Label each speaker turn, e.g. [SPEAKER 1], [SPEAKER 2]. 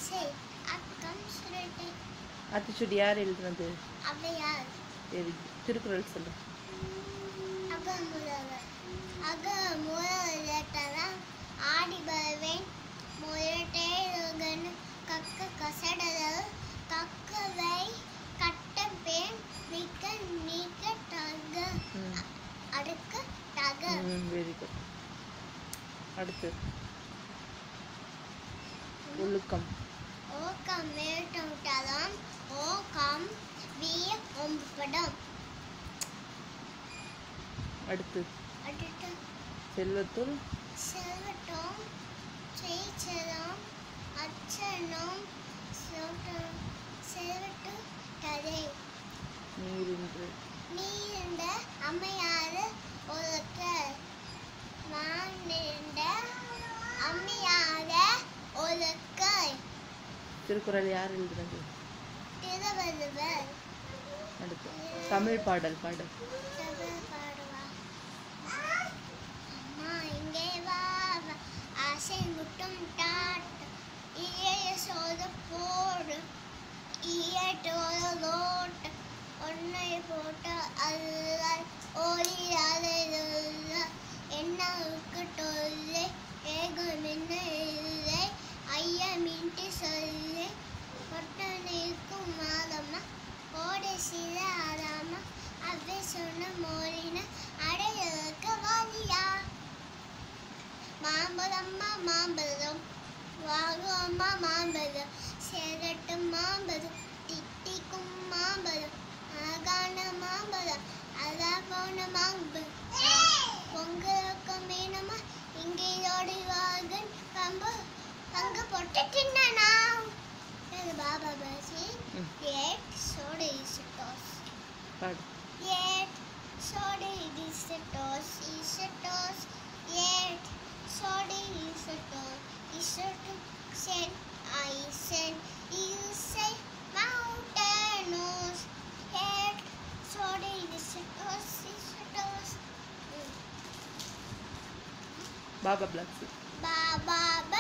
[SPEAKER 1] சரி அக்கம் சுருட்டு
[SPEAKER 2] ஆத்திச்சூடி யார் எழுதுனது
[SPEAKER 1] அவையார்
[SPEAKER 2] சரி திருக்குறள் சொல்லு
[SPEAKER 1] அகமுறவர் அக முரட்டலாம் ஆடி வருவேன் முரட்டேருகன் கக்க கசடல் கக்கவை கட்டப்பேன் மிக்க நீக்க தக
[SPEAKER 2] ம்
[SPEAKER 1] அடுக்க தக
[SPEAKER 2] வெரி குட் அடுத்து ஒழுக்கம்
[SPEAKER 1] ஓக்கம் மேட்டம் தலம் ஓக்கம் வீய ஒம்படம்
[SPEAKER 2] அடுத்து
[SPEAKER 1] அடுத்து
[SPEAKER 2] செல்வத்துள்
[SPEAKER 1] செல்வட்டம் செய்சலம் அச்சனம் சோட்டம் செல்வட்டு கதை
[SPEAKER 2] நீரின்று
[SPEAKER 1] நீண்ட அம்மையாறு ஒழுக்க மாநின்ற அம்மையார ஒழுக்க
[SPEAKER 2] திருக்குறள் யார் எழுதுனது
[SPEAKER 1] திருவள்ளுவர்
[SPEAKER 2] அடுத்து தமிழ் பாடல் பாடு
[SPEAKER 1] தமிழ் பாடுவா அம்மா இங்கே வா வா. ஆசை முட்டும் டாட் இயைய சோத போடு ஈயட்டோட ஒன்னை போட்டு அல்ல ஓடியாத என்னவுக்கு தொல்லை ஏகம் என்ன இல்லை ஐயமின்றி சொல்லு ஒட்டனைக்கும் மாதம்மா ஓடை சில ஆறாமா அவ்வை சொன்ன மோரின அடையலுக்க வாலியா மாம்பழம்மா மாம்பழம் வாங்குவம்மா மாம்பழம் சேரட்டும் மாம்பழம் திட்டிக்கும் மாம்பழம் அழகான மாம்பழம் அழகா போன மாம்பழம் பொங்கலுக்கும் வேணுமா இங்கே ஓடி வாகன் பம்பு பங்கு போட்டு தின்னா இது பாபா பாசி
[SPEAKER 2] ம்
[SPEAKER 1] Yet soda is a toss.
[SPEAKER 2] பாடு
[SPEAKER 1] Yet soda is a toss. Is a toss. Yet soda is a toss. Is a to send. I send. You say mountainous. Yet soda is a toss. Is a toss.
[SPEAKER 2] Baba blocks
[SPEAKER 1] Baba